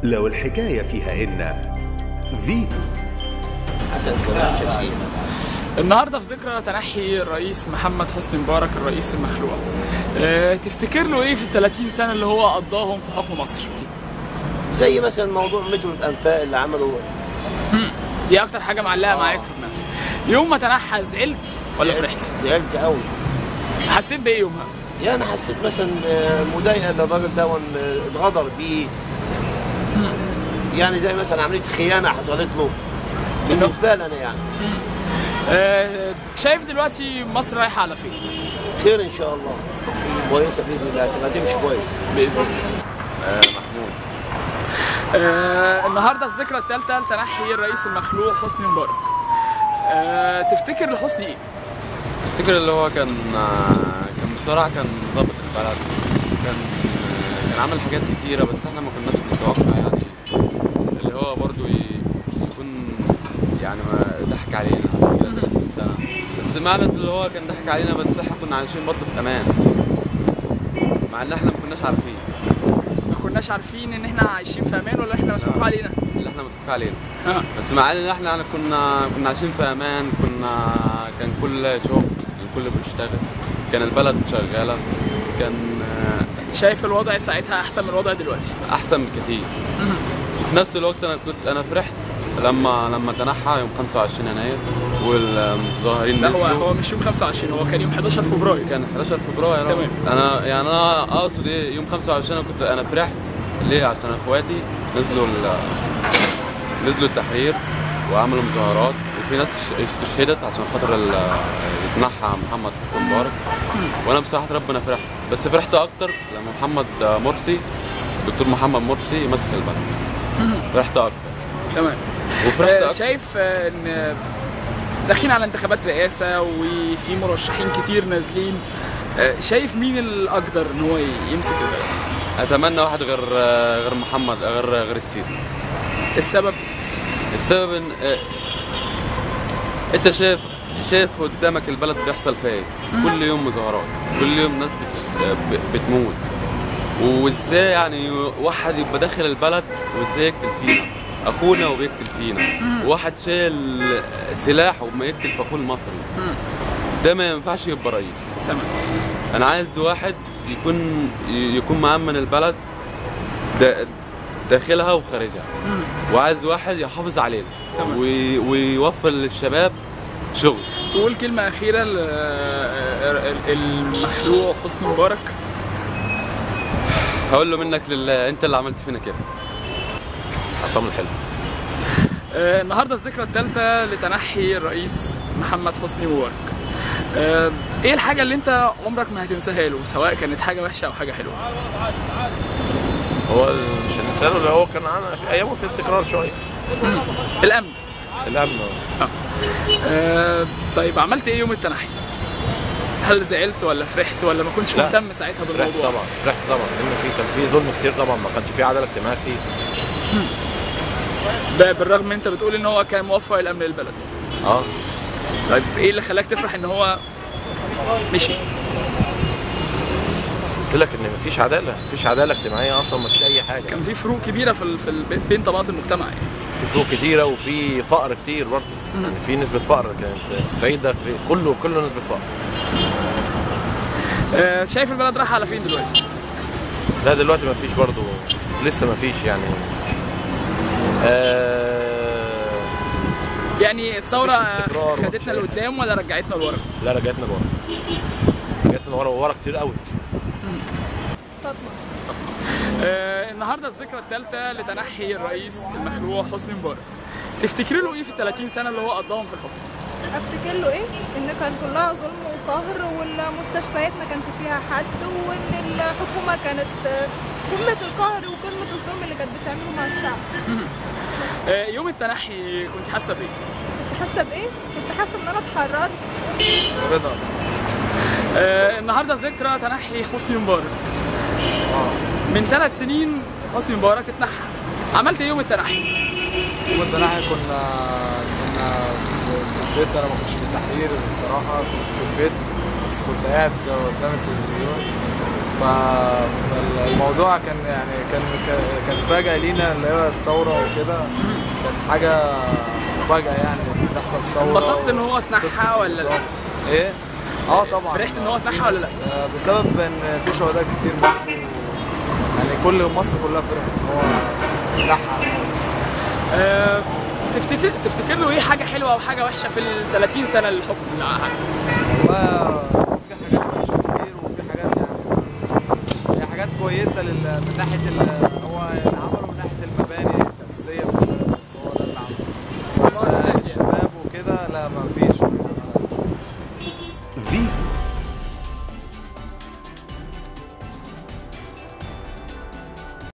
لو الحكاية فيها إن فيتو عشان كمان كثير النهارده في ذكرى تنحي الرئيس محمد حسني مبارك الرئيس المخلوع أه تفتكر له ايه في ال 30 سنه اللي هو قضاهم في حكم مصر زي مثلا موضوع مترو الانفاق اللي عمله مم. دي اكتر حاجه معلقه آه. معاك في دماغك يوم ما تنحى زعلت ولا فرحت زعلت قوي حسيت بايه يومها يعني حسيت مثلا آه، مضايقه ان الراجل ده آه، اتغدر بيه يعني زي مثلا عمليه خيانه حصلت له بالنسبه لي انا يعني مم. أه شايف دلوقتي مصر رايحه على فين خير ان شاء الله كويسه باذن الله تبقى تمشي كويس باذن الله محمود أه النهارده الذكرى الثالثه لتنحي الرئيس المخلوع حسني مبارك أه تفتكر لحسني ايه افتكر اللي هو كان كان بصراحة كان ضابط البلد كان كان عمل حاجات كتيرة بس احنا ما كناش نتوقع يعني اللي هو برضو ي- يكون يعني ما ضحك علينا كده 30 سنة بس معنى اللي هو كان ضحك علينا بس احنا كنا عايشين برضو في امان مع ان احنا ما كناش عارفين ما كناش عارفين ان احنا عايشين في امان ولا احنا مسؤول علينا اللي احنا متفق علينا اه بس مع ان احنا يعني كنا كنا عايشين في امان كنا كان كل شغل الكل بيشتغل كان البلد شغاله كان آه، شايف الوضع ساعتها احسن من الوضع دلوقتي احسن بكتير وفي نفس الوقت انا كنت انا فرحت لما لما تنحى يوم 25 يناير والمتظاهرين لا هو نزلوا. هو مش يوم 25 هو كان يوم 11 فبراير كان 11 فبراير تمام. انا يعني انا اقصد ايه يوم 25 انا كنت انا فرحت ليه عشان اخواتي نزلوا ال- نزلوا التحرير وعملوا مظاهرات وفي ناس استشهدت عشان خاطر ال- يتنحى محمد حسني مبارك وانا بصراحه ربنا فرحت بس فرحت اكتر لما محمد مرسي دكتور محمد مرسي مسك البلد فرحت اكتر تمام وفرحت آه، اكتر شايف آه، ان داخلين على انتخابات رئاسه وفي مرشحين كتير نازلين آه، شايف مين الاقدر ان هو يمسك البلد اتمنى واحد غير غير محمد غير غير السيسي السبب السبب ان آه، انت شايف شايف قدامك البلد بيحصل فيها ايه مم. كل يوم مظاهرات كل يوم ناس بت- ب- بتموت وازاي يعني واحد يبقى داخل البلد وازاي يقتل فينا اخونا وبيقتل فينا مم. واحد شايل سلاح وما يقتل في اخوه المصري مم. ده ما ينفعش يبقى رئيس تمام انا عايز واحد يكون يكون مأمن البلد دا- داخلها وخارجها مم. وعايز واحد يحافظ علينا تمام. وي- ويوفر للشباب شغل تقول كلمه اخيره ل- آه، المخلوع حسني مبارك هقول له منك لله انت اللي عملت فينا كده عصام الحلو آه، النهارده الذكرى الثالثه لتنحي الرئيس محمد حسني مبارك آه، ايه الحاجه اللي انت عمرك ما هتنساها له سواء كانت حاجه وحشه او حاجه حلوه هو مش هنساله اللي هو كان عنا في ايامه في استقرار شويه مم. الامن الامن آه. آه، طيب عملت ايه يوم التنحي هل زعلت ولا فرحت ولا ما كنتش لا. مهتم ساعتها فرحت بالموضوع طبعا فرحت طبعا لان في كان في ظلم كتير طبعا ما كانش في عداله اجتماعيه كتير ب- بالرغم ان انت بتقول ان هو كان موفر الامن للبلد اه طيب ايه اللي خلاك تفرح ان هو مشي قلت لك ان مفيش عداله مفيش عداله اجتماعيه اصلا مفيش اي حاجه كان في فروق كبيره في ال... في ال... بين طبقات المجتمع يعني في فروق كتيره وفي فقر كتير برضه مم. يعني في نسبه فقر كانت الصعيد ده في كله كله نسبه فقر آه، شايف البلد رايحه على فين دلوقتي لا دلوقتي مفيش برضه لسه مفيش يعني آه يعني الثوره مفيش استقرار خدتنا ومفيش لقدام ولا رجعتنا لورا لا رجعتنا لورا رجعتنا لورا ورا كتير قوي آه، النهارده الذكرى الثالثه لتنحي الرئيس المخلوع حسني مبارك تفتكري له ايه في ال 30 سنه اللي هو قضاهم في الحكم افتكر له ايه ان كان كلها ظلم وقهر والمستشفيات ما كانش فيها حد وان الحكومه كانت قمه القهر وقمه الظلم اللي كانت بتعمله مع الشعب آه، يوم التنحي كنت حاسه بايه كنت حاسه بايه كنت حاسه ان انا اتحررت رضا آه، النهارده ذكرى تنحي حسني مبارك من ثلاث سنين حسني مبارك اتنحى عملت ايه يوم التنحي يوم التنحي كنا كنا في البيت انا ما كنتش في التحرير بصراحه كنت في البيت بس كنت قاعد قدام التلفزيون ف- فالموضوع كان يعني كان كان- كان فاجأة لينا اللي هي الثورة وكده كانت حاجة مفاجأة يعني إن تحصل ثورة انبسطت ان هو اتنحى ولا لا؟ ايه؟ اه طبعا فرحت ان هو اتنحى ولا لا؟ آه، بسبب ان في شهداء كتير ماتوا يعني كل مصر كلها فرحت ان هو اتنحى آه، تفتكر تفتكر له ايه حاجه حلوه او حاجه وحشه في ال 30 سنه الحكم اللي قعدها؟ والله في حاجات وحشة كتير وفي حاجات يعني هي حاجات كويسة لل... من ناحية ال...